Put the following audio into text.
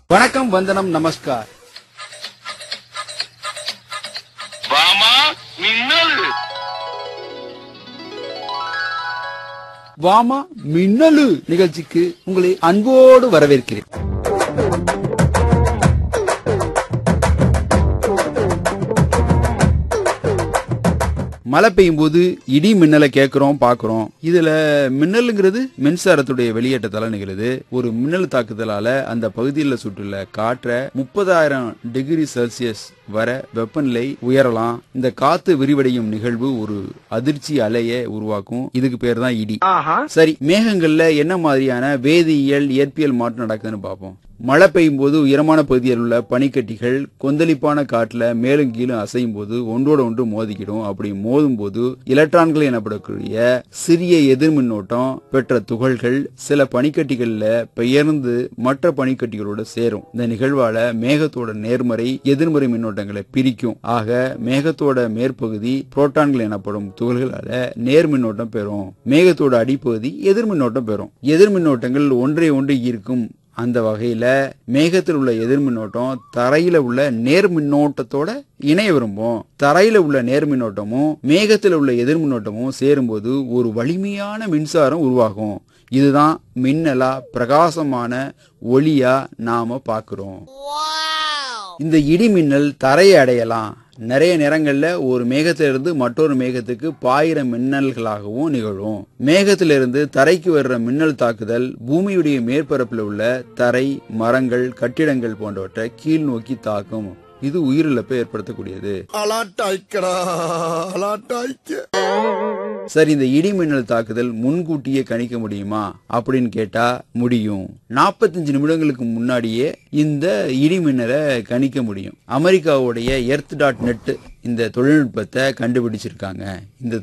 வணக்கம் வந்தனம் நமஸ்கார் வாமா மின்னல் வாமா மின்னலு நிகழ்ச்சிக்கு உங்களை அன்போடு வரவேற்கிறேன் மழை பெய்யும் போது இடி மின்னலை கேட்கிறோம் பாக்குறோம் இதுல மின்னலுங்கிறது மின்சாரத்துடைய வெளியேற்றத்தால நிகழுது ஒரு மின்னல் தாக்குதலால அந்த பகுதியில் சுற்றுள்ள காற்றை முப்பதாயிரம் டிகிரி செல்சியஸ் வர வெப்பநிலை உயரலாம் இந்த காத்து விரிவடையும் நிகழ்வு ஒரு அதிர்ச்சி அலையை உருவாக்கும் இதுக்கு பேர் தான் இடி சரி மேகங்கள்ல என்ன மாதிரியான வேதியியல் இயற்பியல் மாற்றம் நடக்குதுன்னு பார்ப்போம் மழை பெய்யும் போது உயரமான பகுதியில் உள்ள பனிக்கட்டிகள் கொந்தளிப்பான காட்டுல மேலும் கீழும் அசையும் போது ஒன்றோட ஒன்று மோதிக்கிடும் அப்படி மோதும் போது எலக்ட்ரான்கள் எனப்படக்கூடிய சிறிய எதிர்மின்னோட்டம் பெற்ற துகள்கள் சில பனிக்கட்டிகள்ல பெயர்ந்து மற்ற பனிக்கட்டிகளோட சேரும் இந்த நிகழ்வால மேகத்தோட நேர்மறை எதிர்மறை மின்னோட்டங்களை பிரிக்கும் ஆக மேகத்தோட மேற்பகுதி புரோட்டான்கள் எனப்படும் துகள்களால நேர் மின்னோட்டம் பெறும் மேகத்தோட அடிப்பகுதி எதிர் மின்னோட்டம் பெறும் எதிர் மின்னோட்டங்கள் ஒன்றை ஒன்று ஈர்க்கும் அந்த வகையில மேகத்தில் உள்ள எதிர் மின்னோட்டம் தரையில உள்ள நேர் மின்னோட்டத்தோட இணைய விரும்பும் தரையில உள்ள நேர் மின்னோட்டமும் மேகத்தில் உள்ள எதிர் மின்னோட்டமும் சேரும்போது ஒரு வலிமையான மின்சாரம் உருவாகும் இதுதான் மின்னலா பிரகாசமான ஒளியா நாம பார்க்கிறோம் இந்த இடி மின்னல் தரையை அடையலாம் நிறைய நேரங்கள்ல ஒரு மேகத்திலிருந்து மற்றொரு மேகத்துக்கு பாயிர மின்னல்களாகவும் நிகழும் மேகத்திலிருந்து தரைக்கு வர்ற மின்னல் தாக்குதல் பூமியுடைய மேற்பரப்பில் உள்ள தரை மரங்கள் கட்டிடங்கள் போன்றவற்றை கீழ் நோக்கி தாக்கும் இது உயிரிழப்பை ஏற்படுத்தக்கூடியது அலாட்டாய்க்கடா அலாட்டாய்க்க சரி இந்த இடி மின்னல் தாக்குதல் முன்கூட்டியே கணிக்க முடியுமா அப்படின்னு கேட்டா முடியும் 45 நிமிடங்களுக்கு முன்னாடியே இந்த இடி மின்னலை கணிக்க முடியும் அமெரிக்காவுடைய எர்த் டாட் நெட் இந்த தொழில்நுட்பத்தை கண்டுபிடிச்சிருக்காங்க இந்த